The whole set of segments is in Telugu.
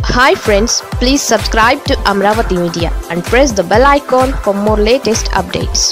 hi friends please subscribe to Amaravati media and press the bell icon for more latest updates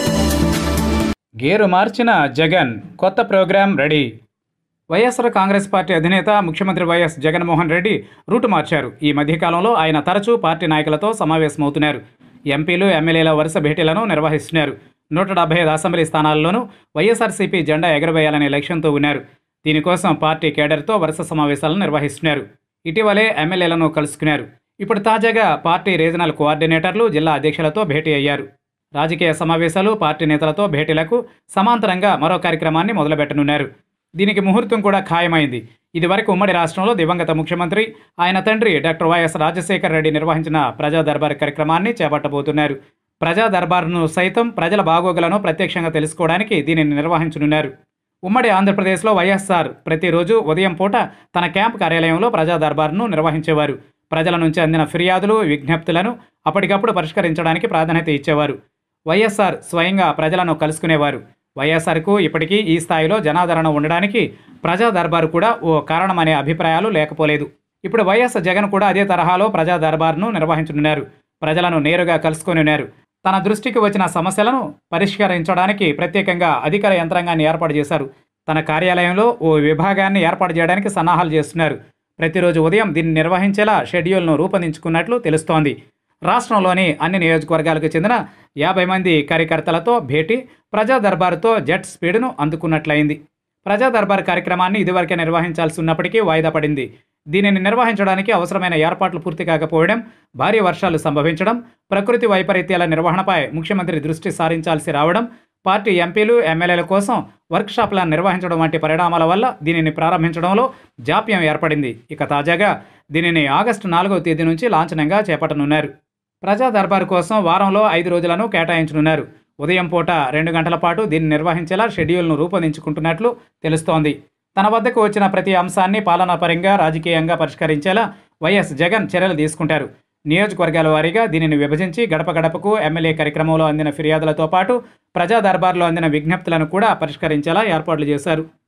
gear మార్చిన జగన్ కొత్త ప్రోగ్రాం రెడీ వైఎస్ఆర్ కాంగ్రెస్ పార్టీ అధినేత ముఖ్యమంత్రి వైఎస్ జగన్మోహన్ రెడ్డి రూటు మార్చారు ఈ మధ్యకాలంలో ఆయన తరచూ పార్టీ నాయకులతో సమావేశమవుతున్నారు ఎంపీలు ఎమ్మెల్యేల వరుస భేటీలను నిర్వహిస్తున్నారు నూట డెబ్బై ఐదు అసెంబ్లీ స్థానాల్లోనూ వైఎస్ఆర్సీపీ జెండా ఎగరవేయాలనే లక్ష్యంతో ఉన్నారు దీనికోసం పార్టీ కేడర్తో వరుస సమావేశాలను నిర్వహిస్తున్నారు ఇటీవలే ఎమ్మెల్యేలను కలుసుకున్నారు ఇప్పుడు తాజాగా పార్టీ రీజనల్ కోఆర్డినేటర్లు జిల్లా అధ్యక్షులతో భేటీ అయ్యారు రాజకీయ సమావేశాలు పార్టీ నేతలతో భేటీలకు సమాంతరంగా మరో కార్యక్రమాన్ని మొదలుపెట్టనున్నారు దీనికి ముహూర్తం కూడా ఖాయమైంది ఇదివరకు ఉమ్మడి రాష్ట్రంలో దివంగత ముఖ్యమంత్రి ఆయన తండ్రి డాక్టర్ వైఎస్ రాజశేఖర రెడ్డి నిర్వహించిన ప్రజా దర్బార్ కార్యక్రమాన్ని చేపట్టబోతున్నారు ప్రజా దర్బార్ను సైతం ప్రజల బాగోగులను ప్రత్యక్షంగా తెలుసుకోవడానికి దీనిని నిర్వహించనున్నారు ఉమ్మడి ఆంధ్రప్రదేశ్లో వైఎస్ఆర్ ప్రతిరోజు ఉదయం పూట తన క్యాంప్ కార్యాలయంలో ప్రజా దర్బార్ను నిర్వహించేవారు ప్రజల నుంచి అందిన ఫిర్యాదులు విజ్ఞప్తులను అప్పటికప్పుడు పరిష్కరించడానికి ప్రాధాన్యత ఇచ్చేవారు వైఎస్ఆర్ స్వయంగా ప్రజలను కలుసుకునేవారు వైఎస్ఆర్కు ఇప్పటికీ ఈ స్థాయిలో జనాదరణ ఉండడానికి ప్రజా దర్బారు కూడా ఓ కారణమనే అభిప్రాయాలు లేకపోలేదు ఇప్పుడు వైఎస్ జగన్ కూడా అదే తరహాలో ప్రజా దర్బార్ను నిర్వహించనున్నారు ప్రజలను నేరుగా కలుసుకొనున్నారు తన దృష్టికి వచ్చిన సమస్యలను పరిష్కరించడానికి ప్రత్యేకంగా అధికార యంత్రాంగాన్ని ఏర్పాటు చేశారు తన కార్యాలయంలో ఓ విభాగాన్ని ఏర్పాటు చేయడానికి సన్నాహాలు చేస్తున్నారు ప్రతిరోజు ఉదయం దీన్ని నిర్వహించేలా షెడ్యూల్ను రూపొందించుకున్నట్లు తెలుస్తోంది రాష్ట్రంలోని అన్ని నియోజకవర్గాలకు చెందిన యాభై మంది కార్యకర్తలతో భేటీ ప్రజా దర్బారుతో జెట్ స్పీడ్ను అందుకున్నట్లయింది ప్రజా దర్బార్ కార్యక్రమాన్ని ఇదివరకే నిర్వహించాల్సి ఉన్నప్పటికీ వాయిదా పడింది దీనిని నిర్వహించడానికి అవసరమైన ఏర్పాట్లు పూర్తి కాకపోవడం భారీ వర్షాలు సంభవించడం ప్రకృతి వైపరీత్యాల నిర్వహణపై ముఖ్యమంత్రి దృష్టి సారించాల్సి రావడం పార్టీ ఎంపీలు ఎమ్మెల్యేల కోసం వర్క్షాప్లను నిర్వహించడం వంటి పరిణామాల వల్ల దీనిని ప్రారంభించడంలో జాప్యం ఏర్పడింది ఇక తాజాగా దీనిని ఆగస్టు నాలుగవ తేదీ నుంచి లాంఛనంగా చేపట్టనున్నారు ప్రజా దర్బారు కోసం వారంలో ఐదు రోజులను కేటాయించనున్నారు ఉదయం పూట రెండు గంటల పాటు దీన్ని నిర్వహించేలా షెడ్యూల్ను రూపొందించుకుంటున్నట్లు తెలుస్తోంది తన వద్దకు వచ్చిన ప్రతి అంశాన్ని పాలనాపరంగా రాజకీయంగా పరిష్కరించేలా వైఎస్ జగన్ చర్యలు తీసుకుంటారు నియోజకవర్గాల వారీగా దీనిని విభజించి గడప గడపకు ఎమ్మెల్యే కార్యక్రమంలో అందిన ఫిర్యాదులతో పాటు ప్రజా దర్బార్లో అందిన విజ్ఞప్తులను కూడా పరిష్కరించేలా ఏర్పాట్లు చేశారు